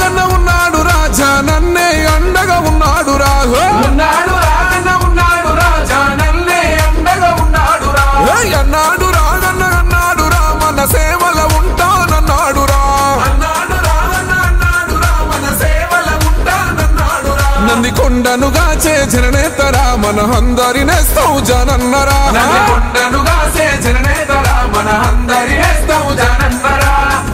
రాగన్న ఉన్నాడు రాజా నన్నే అండగా ఉన్నాడు రా ఉన్నాడు రాగన్న ఉన్నాడు రాజా నల్లే అండగా ఉన్నాడు రా ఏయ్ అన్నాడు రాగన్న అన్నాడు రా మన సేవల ఉంటానన్నాడు రా అన్నాడు రాగన్న అన్నాడు రా మన సేవల ఉంటానన్నాడు రా నంది కొండనుగా చేసిననేతరా మన అందరి నేస్తావు జనన్నరా నన్ను కొండనుగా సేచనేతరా మన అందరి నేస్తావు జనన్నరా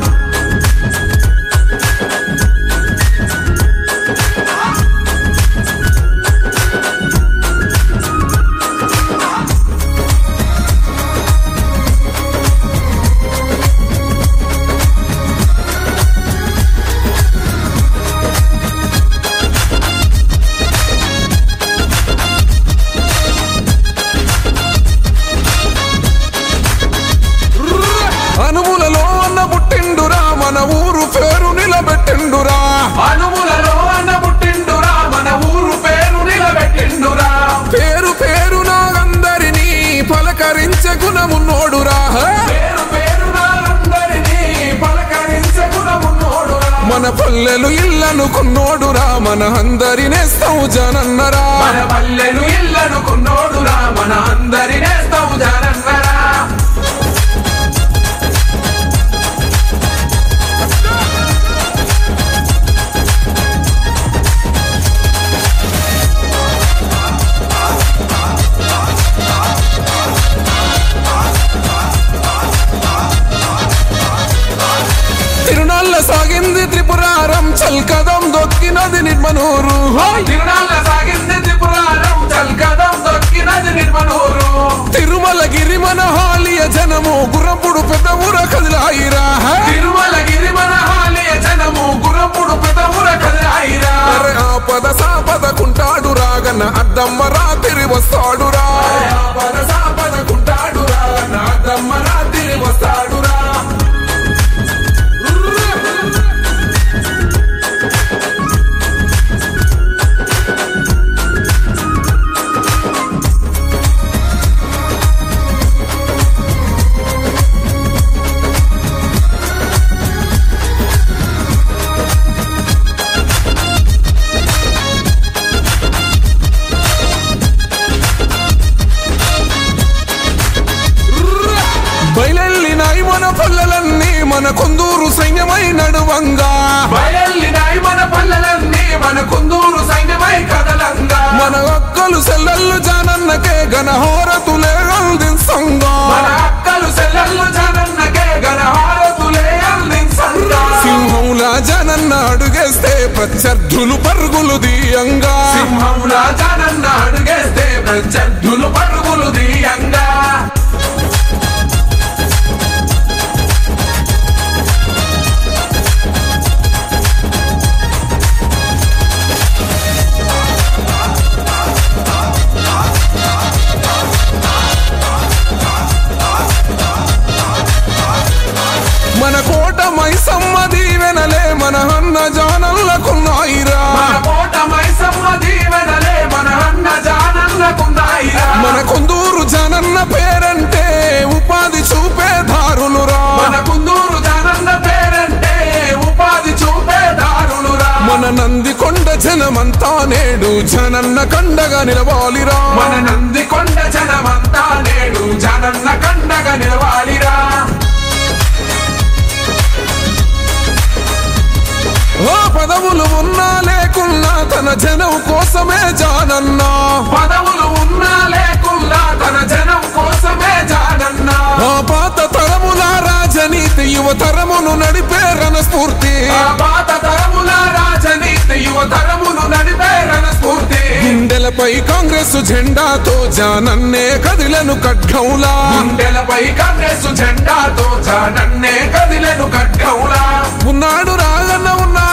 అనుములలో అన్న పుట్టిండురా మన ఊరు పేరు నిలబెట్టిండురా అనుములలో అన్న పుట్టిండురా మన ఊరు పేరు నిలబెట్టిండురా పేరు పేరు నాగందరినీ పలకరించే గుణమున్నోడురా పేరు పేరున అందరినీ పలకరించే గుణమున్నోడురా మన పల్లెలు ఇళ్ళను కొన్నోడురా మన అందరి నేస్తావు జనన్నరా మన పల్లెలు ఇల్లనుకున్నోడురా మన అందరి నేస్తావు జనన్నరా తిరునాళ్ళ సాగింది త్రిపురారం చల్కదం దొక్కినది నిర్మనూరు తిరునాళ్ళ సాగింది త్రిపురారం చల్కదం దొక్కినది నిర్మనూరు తిరుమల గిరిమన హాలియ జనము గుర్రపుడు పెద్ద ఊర కదిలాయిరా తిరుమల గిరిమన హాలియ జనము గురపుడు పెదవుర కదిరాయిరా అరే ఆపద సాపద కుంటాడు రాగన్న అద్దమ్మ రాత్రి వస్తాడురా పద సాపదకుంటాడురా నా దమ్మ రాత్రి వస్తాడురా బయలెళ్ళినాయి మన పల్లెలన్నీ మన కొందూరు సైన్యమై నడువంగా బయల్లినాయి మన పల్లెలన్నీ మన కుందూరు సైన్యమై కదలంగా మన అక్కలు సెల్లల్లు జానన్నకే గణహోరతులే అందింసంగా మన అక్కలు సెల్లెళ్ళు జనన్నకే గణహారతులే అందించంగా సింహంలా జనన్న అడుగేస్తే ప్రత్యర్థులు పరుగులు దీయంగా సింహంలా జనన్న అడుగేస్తే ప్రత్యర్థులు పరుగులు దీయంగా మన కోట మైసమ్మ దీవెనలే మన అన్న జానల్లకున్నాయిరా మన కోట మైసమ్మ దీవెనలే మన అన్న జానన్నకున్నాయిరా మన కొందూరు జనన్న పేరంటే ఉపాధి చూపే దారులురా మన కుందూరు జానన్న పేరంటే ఉపాధి చూపే దారులురా మన నంది కొండ జనమంతా నేడు జనన్న కండగా నిలవాలిరా మన నంది కొండ జనమంతా నేడు జనన్న కండగా నిలవాలిరా ఓ పదవులు ఉన్నా లేకున్నా తన జనం కోసమే జానన్నా పదవులు ఉన్నా లేకున్నా తన జనం కోసమే జానన్న ఆ పాత తరముల రాజనీతి యువ తరమును నడిపే రణస్ఫూర్తి ఆ పాత తరముల రాజనీతి యువ తరమును నడిపే రణస్ఫూర్తి గుండెలపై కాంగ్రెస్ జెండాతో జానన్నే కదిలను ఖడ్గంలా గుండెలపై కాంగ్రెస్ జెండాతో జానన్నే కదిలెను ఖడ్గంలా ఉన్నాడు రాగన్న ఉన్నాడు